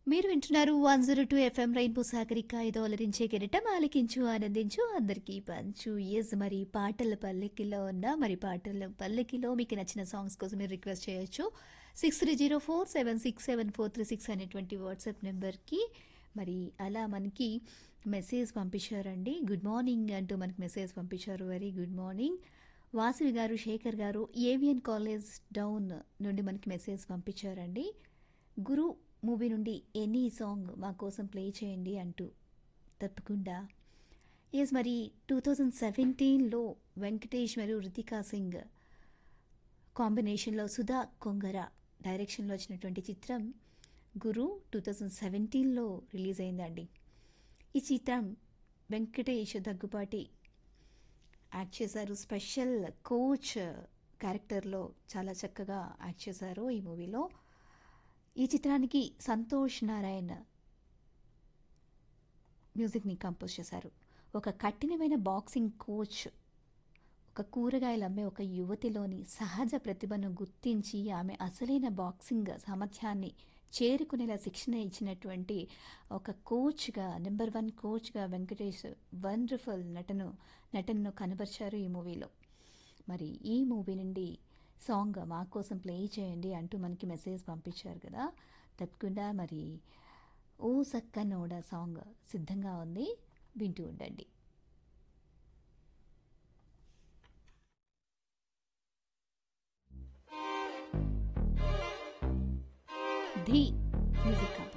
మీరు వింటున్నారు one zero two FM rainbow Sagarika ఇది అలరించే కెరటం ఆలకించు ఆనందించు అందరికీ పంచు ఎస్ మరి పాటల పల్లెకిలో ఉన్న మరి పాటల పల్లెకిలో మీకు నచ్చిన సాంగ్స్ కోసం మీరు రిక్వెస్ట్ చేయొచ్చు six three zero four seven six seven four three six అనేటువంటి వాట్సాప్ నెంబర్కి మరి అలా మనకి మెసేజ్ పంపించారండి గుడ్ మార్నింగ్ అంటూ మనకి మెసేజ్ పంపించారు వెరీ గుడ్ మార్నింగ్ వాసవి గారు శేఖర్ గారు ఏవియన్ కాలేజ్ డౌన్ నుండి మనకి మెసేజ్ పంపించారండి గురు మూవీ నుండి ఎనీ సాంగ్ మా కోసం ప్లే చేయండి అంటూ తప్పకుండా ఎస్ మరి టూ థౌజండ్ సెవెంటీన్లో వెంకటేష్ మరియు రితికా సింగ్ కాంబినేషన్లో సుధా కొంగర డైరెక్షన్లో వచ్చినటువంటి చిత్రం గురు టూ థౌజండ్ సెవెంటీన్లో రిలీజ్ అయిందండి ఈ చిత్రం వెంకటేష్ దగ్గుపాటి యాక్ట్ చేశారు స్పెషల్ కోచ్ క్యారెక్టర్లో చాలా చక్కగా యాక్ట్ చేశారు ఈ మూవీలో ఈ చిత్రానికి సంతోష్ నారాయణ్ మ్యూజిక్ని కంపోజ్ చేశారు ఒక కఠినమైన బాక్సింగ్ కోచ్ ఒక కూరగాయలు అమ్మే ఒక యువతిలోని సహజ ప్రతిభను గుర్తించి ఆమె అసలైన బాక్సింగ్ సామర్థ్యాన్ని చేరుకునేలా శిక్షణ ఇచ్చినటువంటి ఒక కోచ్గా నెంబర్ వన్ కోచ్గా వెంకటేష్ వండర్ఫుల్ నటను నటనను కనబరిచారు ఈ మూవీలో మరి ఈ మూవీ నుండి సాంగ్ మా కోసం ప్లే చేయండి అంటూ మనకి మెసేజ్ పంపించారు కదా తప్పకుండా మరి ఓ సక్క నోడ సాంగ్ సిద్ధంగా ఉంది వింటూ ఉండండి ధీ మ్యూజిక్